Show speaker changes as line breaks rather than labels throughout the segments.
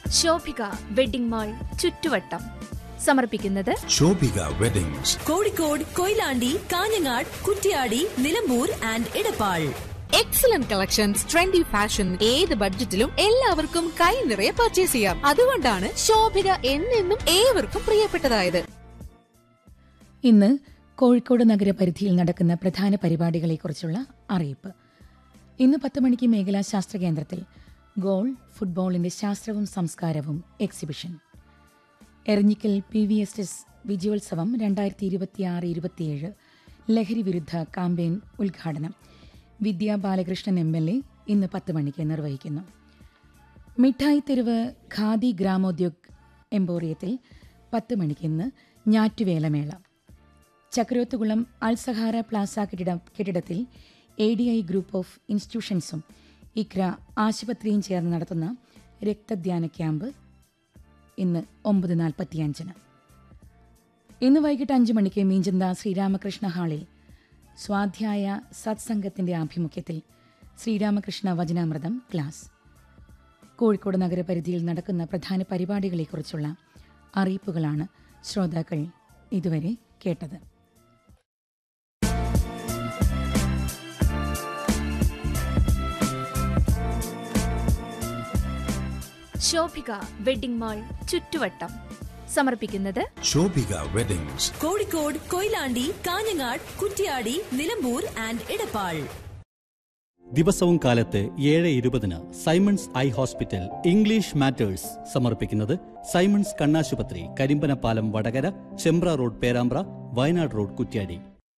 Shobhika wedding mall ചുറ്റുവട്ടം സമർപ്പിക്കുന്നത്
Shobhika weddings
Kozhikode Koyilandy Kanhangad Kuttiady Nilambur and Edappal
excellent collections trendy fashion ഏത് ബഡ്ജറ്റിലും എല്ലാവർക്കും കൈ നിറയെ പർച്ചേസ് ചെയ്യാം അതുകൊണ്ടാണ് ശോഭിക എന്നെന്നും ഏവർക്കും പ്രിയപ്പെട്ടതായത്
ഇന്ന് കോഴിക്കോട് നഗരപരിധിയിൽ നടക്കുന്ന പ്രധാന പരിപാടികളെക്കുറിച്ചുള്ള അറിയിപ്പ് ഇന്ന് പത്ത് മണിക്ക് മേഖലാ ശാസ്ത്ര കേന്ദ്രത്തിൽ ഗോൾ ഫുട്ബോളിന്റെ ശാസ്ത്രവും സംസ്കാരവും exhibition Eranhikkal P V S S വിജയോത്സവം രണ്ടായിരത്തി ഇരുപത്തിയാറ് ഇരുപത്തിയേഴ് ലഹരി വിരുദ്ധ കാമ്പയിൻ ഉദ്ഘാടനം Vidya Balakrishnan M L A ഇന്ന് പത്ത് മണിക്ക് നിർവഹിക്കുന്നു മിഠായി തെരുവ് ഖാദി ഗ്രാമോദ്യോഗ് എംപോറിയത്തിൽ പത്ത് മണിക്ക് ഇന്ന് ഞാറ്റുവേലമേള ചക്രോത്തുകുളം അൽസഹാര പ്ലാസ കെട്ടിട കെട്ടിടത്തിൽ A D I group of ഇൻസ്റ്റിറ്റ്യൂഷൻസും ഇക്ര ആശുപത്രിയും ചേർന്ന് നടത്തുന്ന രക്തധ്യാന ക്യാമ്പ് ഇന്ന് ഒമ്പത് നാൽപ്പത്തിയഞ്ചിന് ഇന്ന് വൈകിട്ട് അഞ്ച് മണിക്ക് മീഞ്ചന്ത ശ്രീരാമകൃഷ്ണ ഹാളിൽ സ്വാധ്യായ സത്സംഗത്തിന്റെ ആഭിമുഖ്യത്തിൽ ശ്രീരാമകൃഷ്ണ വചനാമൃതം ക്ലാസ് കോഴിക്കോട് നഗരപരിധിയിൽ നടക്കുന്ന പ്രധാന പരിപാടികളെക്കുറിച്ചുള്ള അറിയിപ്പുകളാണ് ശ്രോതാക്കൾ ഇതുവരെ കേട്ടത്
ശോഭിക വെഡിംഗ് മാൾ ചുറ്റുവട്ടം സമർപ്പിക്കുന്നത്
ശോഭിക വെഡിങ്സ്
കോഴിക്കോട് കൊയിലാണ്ടി കാഞ്ഞങ്ങാട് കുറ്റ്യാടി നിലമ്പൂർ ആൻഡ് ഇടപ്പാൾ
ദിവസവും കാലത്ത് ഏഴ് ഇരുപതിന് Simons eye hospital English matters സമർപ്പിക്കുന്നത് സൈമൺസ് കണ്ണാശുപത്രി Karimbanapalam Vatakara Chembra road Perambra Wayanad road Kuttiady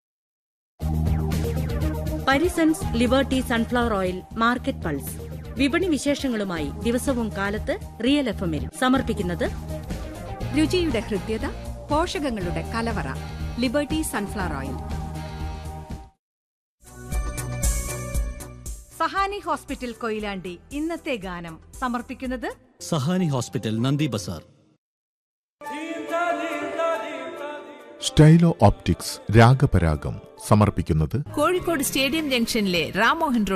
Parisons liberty sunflower oil market pulse വിപണി വിശേഷങ്ങളുമായി ദിവസവും കാലത്ത് റിയൽ എഫ് എമ്മിൽ സമർപ്പിക്കുന്നത്
രുചിയുടെ ഹൃദ്യത പോഷകങ്ങളുടെ കലവറ liberty sunflower oil
Sahani hospital Koyilandy ഇന്നത്തെ ഗാനം സമർപ്പിക്കുന്നത്
സഹാനി ഹോസ്പിറ്റൽ നന്ദി ബസാർ
സ്റ്റൈലോ ഓപ്റ്റിക്സ് രാഗപരാഗം സമർപ്പിക്കുന്നത്
കോഴിക്കോട് സ്റ്റേഡിയം ജംഗ്ഷനിലെ റാമോഹൻ